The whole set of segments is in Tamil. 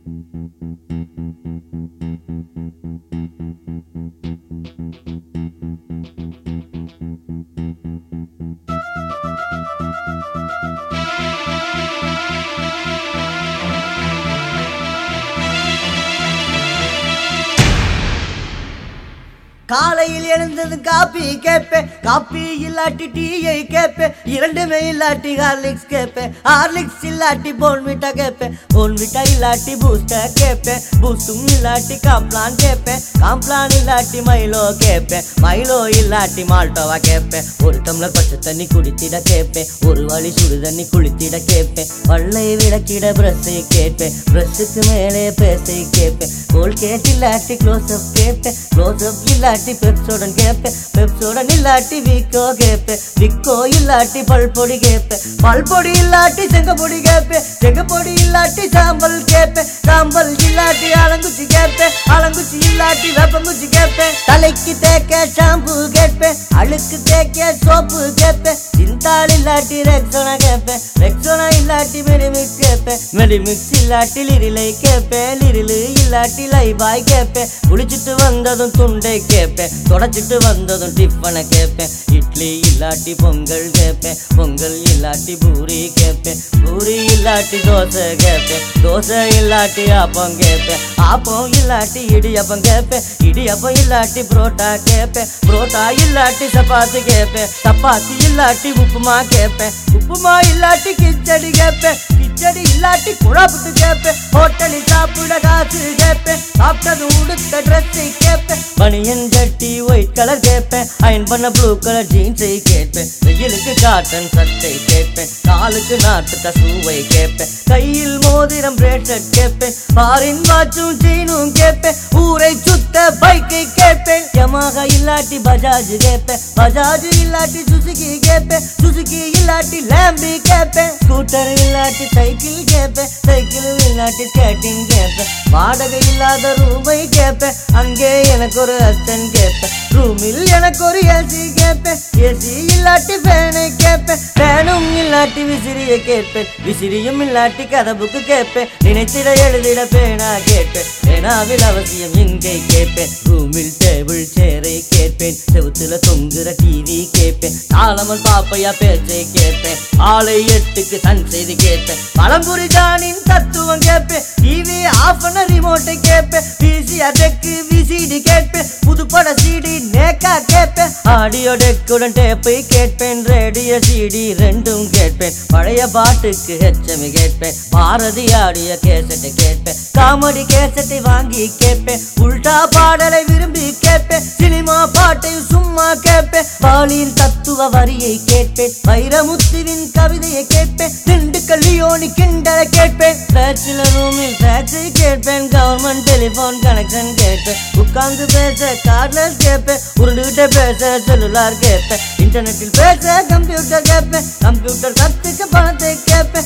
காலையில் எழுந்தது காப்பி கேப்பேன் காப்பி இல்லாட்டி டீயை கேப்பேன் இரண்டுமே இல்லாட்டி ஹார்லிக்ஸ் கேப்பேன் ஹார்லிக்ஸ் இல்லாட்டி போன்விட்டா கேப்பேன் போன்விட்டா இல்லாட்டி பூஸ்டா கேப்பேன் பூஸ்டும் இல்லாட்டி காம்ப்ளான் கேப்பேன் காம்ப்ளான் இல்லாட்டி மைலோ கேப்பேன் மைலோ இல்லாட்டி மால்டோவா கேப்பேன் ஒரு டம்ளர் பச்சை தண்ணி குடித்திட கேப்பேன் ஒரு வழி சுடு தண்ணி குளித்திட கேப்பேன் பல்லை விளக்கிட பிரஷை கேட்பேன் பிரஷுக்கு மேலே பேசை கேட்பேன் கோல்கேட் இல்லாட்டி க்ளோஸ் அப் கேட்பேன் க்ளோஸ் அப் இல்லாட்டி பெப்சோடன் கேட்பேன் பெப்சோடன் இல்லாட்டி விக்கோ கேட்பேன் விக்கோ இல்லாட்டி பல்பொடி கேட்பேன் பல்பொடி இல்லாட்டி செங்கப்பொடி கேட்பேன் செங்கப்பொடி இல்லாட்டி சாம்பல் கேட்பேன் சாம்பல் இல்லாட்டி அலங்குச்சி கேட்பேன் அலங்குச்சி இல்லாட்டி வேப்பங்குச்சி கேட்பேன் தலைக்கு தேக்க ஷாம்பு கேட்பேன் அழுக்கு தேக்க சோப்பு கேட்பேன் சிந்தாள் இல்லாட்டி ரெக்ஸோனா கேட்பேன் ரெக்ஸோனா இல்லாட்டி மெடிமிக்ஸ் கேட்பேன் மெடிமிக்ஸ் இல்லாட்டி லிரிலை கேட்பேன் லிரிலு இல்லாட்டி லைபாய் கேட்பேன் குளிச்சுட்டு வந்ததும் துண்டை கேட்பேன் தொடச்சிட்டு வந்ததும் டிஃபனை கேட்பேன் இட்லி இல்லாட்டி பொங்கல் கேட்பேன் பொங்கல் இல்லாட்டி பூரி கேட்பேன் பூரி இல்லாட்டி தோசை கேட்பேன் தோசை இல்லாட்டி ஆப்பம் கேட்பேன் ஆப்பம் இல்லாட்டி இடியப்பம் கேட்பேன் இடியப்பம் இல்லாட்டி புரோட்டா கேட்பேன் புரோட்டா இல்லாட்டி சப்பாத்தி கேட்பேன் சப்பாத்தி இல்லாட்டி உப்புமா கேட்பேன் உப்புமா இல்லாட்டி கிச்சடி கேட்பேன் கிச்சடி இல்லாட்டி குழாப்புட்டு கேட்பேன் ஹோட்டலில் சாப்பிட காசு கேட்பேன் சாப்பிட்டது உடுத்த ட்ரெஸ்ஸை கேட்பேன் பனியன் சட்டி ஒயிட் கலர் கேட்பேன் அயன் பண்ண ப்ளூ கலர் ஜீன்ஸை கேட்பேன் வெயிலுக்கு காட்டன் சட்டை கேட்பேன் காலுக்கு நாட்டு கசூவை கேட்பேன் கையில் மோதிரம் பிரேட்லெட் கேட்பேன் பாரின் வாட்சும் செயினும் கேட்பேன் ஊரை சுத்த பைக்கை கேட்பேன் யமாக இல்லாட்டி பஜாஜ் கேட்பேன் பஜாஜ் இல்லாட்டி சுசுகி கேட்பேன் சுசுகி இல்லாட்டி லேம்பி கேட்பேன் ஸ்கூட்டர் இல்லாட்டி சைக்கிள் கேட்பேன் சைக்கிள் இல்லாட்டி ஸ்கேட்டிங் கேட்பேன் வாடகை இல்லாத ரூமை கேட்பேன் அங்கே எனக்கு ஒரு அஸ்டன் கேட்பேன் ரூமில் எனக்கு ஒரு ஏசி கேட்பேன் ஏசி இல்லாட்டி ஃபேனை கேட்பேன் ஃபேனும் இல்லாட்டி விசிறியை கேட்பேன் விசிறியும் இல்லாட்டி கதவுக்கு கேட்பேன் நினைத்திட எழுதிட பேனா கேட்பேன் பேனாவில் அவசியம் எங்கே கேட்பேன் ரூமில் டேபிள் சேரை கேட்பேன் செவுத்துல தொங்குற டிவி கேட்பேன் தாளமல் பாப்பையா பேச்சை கேட்பேன் ஆளை எட்டுக்கு சன் செய்தி கேட்பேன் பழம்புரி ஜானின் தத்துவம் கேட்பேன் டிவி ஆஃப் பண்ண ரிமோட்டை கேட்பேன் பிசிஆர் டெக்கு விசிடி கேட்பேன் புதுப்பட சிடி நேக்கா கேட்பேன் ஆடியோ டெக்குடன் டேப்பை கேட்பேன் ரேடியோ சிடி ரெண்டும் கேட்பேன் பழைய பாட்டுக்கு ஹெச்சமி கேட்பேன் பாரதி ஆடிய கேசட்டை கேட்பேன் காமெடி கேசட்டை வாங்கி கேட்பேன் உல்டா பாடலை விரும்பி கேட்பேன் சினிமா பாட்டை சும்மா கேட்பேன் பாலியின் தத்துவ வரியை கேட்பேன் வைரமுத்துவின் கவிதையை கேட்பேன் திண்டுக்கல் லியோனி கிண்டலை கேட்பேன் பேச்சுலர் ரூமில் ஃபேக்ஸை கேட்பேன் கவர்மெண்ட் டெலிபோன் கனெக்ஷன் கேட்பேன் உட்கார்ந்து பேச கார்ட்லெஸ் கேட்பேன் உருண்டுகிட்ட பேச செல்லுலார் கேட்பேன் இன்டர்நெட்டில் பேச கம்ப்யூட்டர் கேட்பேன் கம்ப்யூட்டர் கத்துக்க பணத்தை கேட்பேன்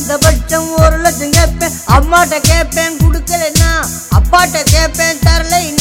குறைந்தபட்சம் ஒரு லட்சம் கேட்பேன் அம்மாட்ட கேட்பேன் கொடுக்கலன்னா அப்பாட்ட கேட்பேன் தரலைன்னா